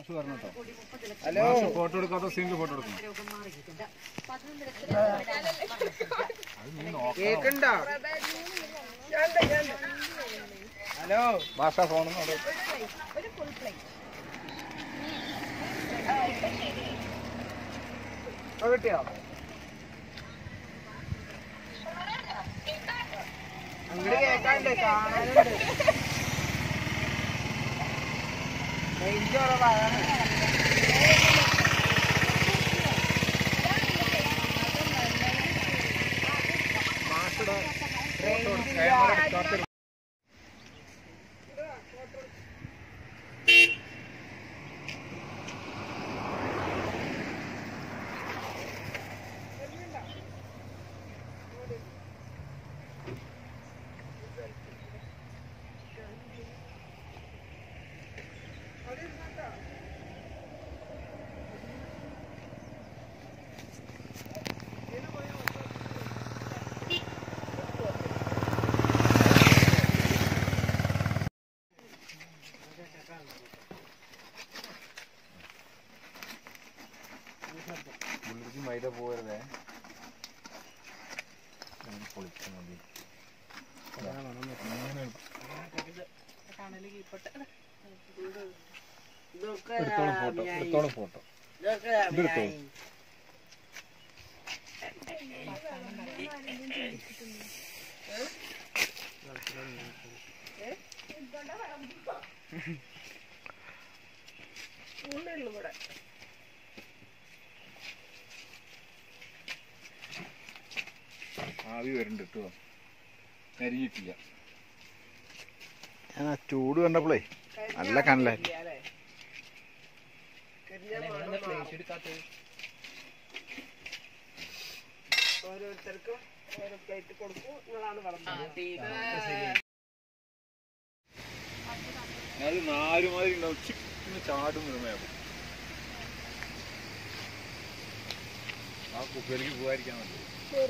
hello photo എടുക്കാത്ത സീനിൽ photo എടുക്കണം കേക്കണ്ടോ ഹലോ മാഷ ഫോൺ ഇപ്പൊ കിട്ടിയോ അങ്ങോട്ട് കേക്കാണ്ട് കാണാനുണ്ട് റേഞ്ച് കുറവാണ് പുള്ളിക്ക് മൈദ പോകരുതേ പൊളിച്ചാൽ മതി എടുത്തോളം ഫോട്ടോ എടുത്തോളം ഫോട്ടോ ഇതെടുത്തോ ആവി വരുന്നുണ്ട് കേട്ടോ കരിഞ്ഞിട്ടില്ല ഞാൻ ആ ചൂട് കണ്ടപ്പോഴേ നല്ല കനലായിരുന്നു ഓരോരുത്തർക്കും ഓരോ പ്ലേറ്റ് കൊടുക്കും നിങ്ങളാണ് വിളമ്പുന്നത് അത് നാലുമാതിരി ഉണ്ടാവും ചിക്കിന് ചാടും നിർമ്മയാകും ആ കുപ്പയിലേക്ക് പോകാതിരിക്കാൻ നല്ലത്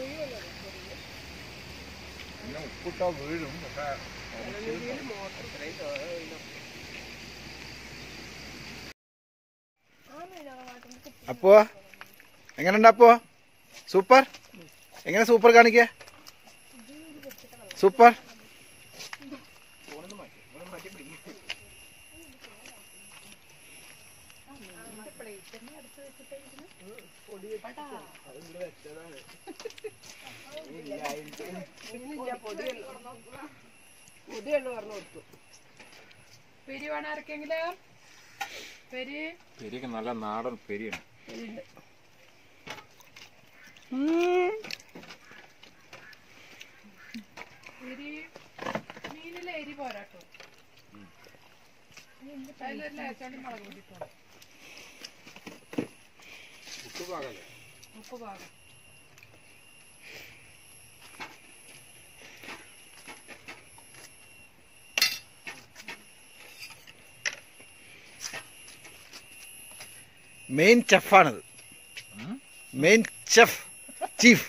പിന്നെ ഉപ്പിട്ടാ വീഴും പക്ഷെ അപ്പോ എങ്ങനെയുണ്ട് അപ്പോ സൂപ്പർ എങ്ങനെ സൂപ്പർ കാണിക്ക സൂപ്പർ പുതിയെണ്ണ പറഞ്ഞു കൊടുത്തു പെരി വേണം ആർക്കെങ്കിലും പെരി പെരിയൊക്കെ നല്ല നാടൻ പെരിയാണ് പെരി മീനിലെ എരി പോരാട്ടോ അതിലൊരു ലേശോണ്ട് മുളക് പൊടിട്ടോ ഉപ്പ് പാകല്ലേ ഉപ്പ് പാകം മെയിൻ ചെഫാണിത് മെയിൻ ചെഫ് ചീഫ്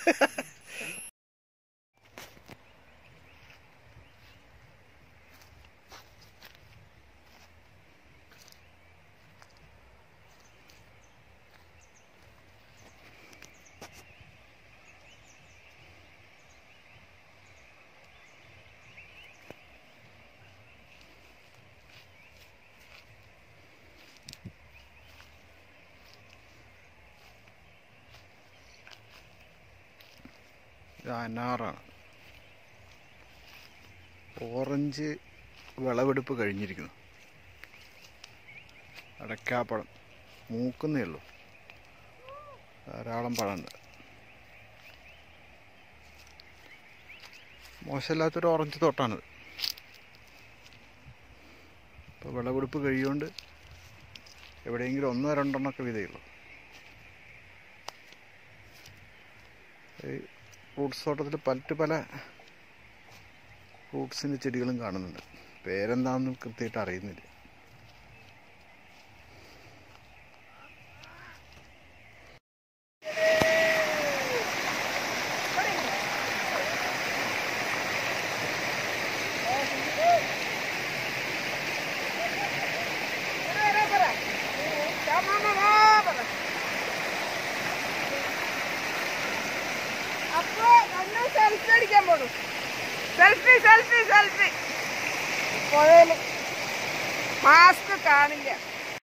ഇത് അനാറാണ് ഓറഞ്ച് വിളവെടുപ്പ് കഴിഞ്ഞിരിക്കുന്നു അടക്കാപ്പഴം മൂക്കുന്നേ ഉള്ളൂ ധാരാളം പഴമുണ്ട് മോശമില്ലാത്തൊരു ഓറഞ്ച് തോട്ടാണിത് ഇപ്പോൾ വിളവെടുപ്പ് കഴിയുകൊണ്ട് എവിടെയെങ്കിലും ഒന്നോ രണ്ടെണ്ണമൊക്കെ വിതയുള്ളൂ ഈ ഫ്രൂട്ട്സ് തോട്ടത്തിൽ പലറ്റ് പല ഫ്രൂട്ട്സിൻ്റെ ചെടികളും കാണുന്നുണ്ട് പേരെന്താണെന്ന് കൃത്യമായിട്ട് അറിയുന്നില്ല പോണു സെൽഫി സെൽഫി സെൽഫി പുഴയില് മാസ്ക് കാണില്ല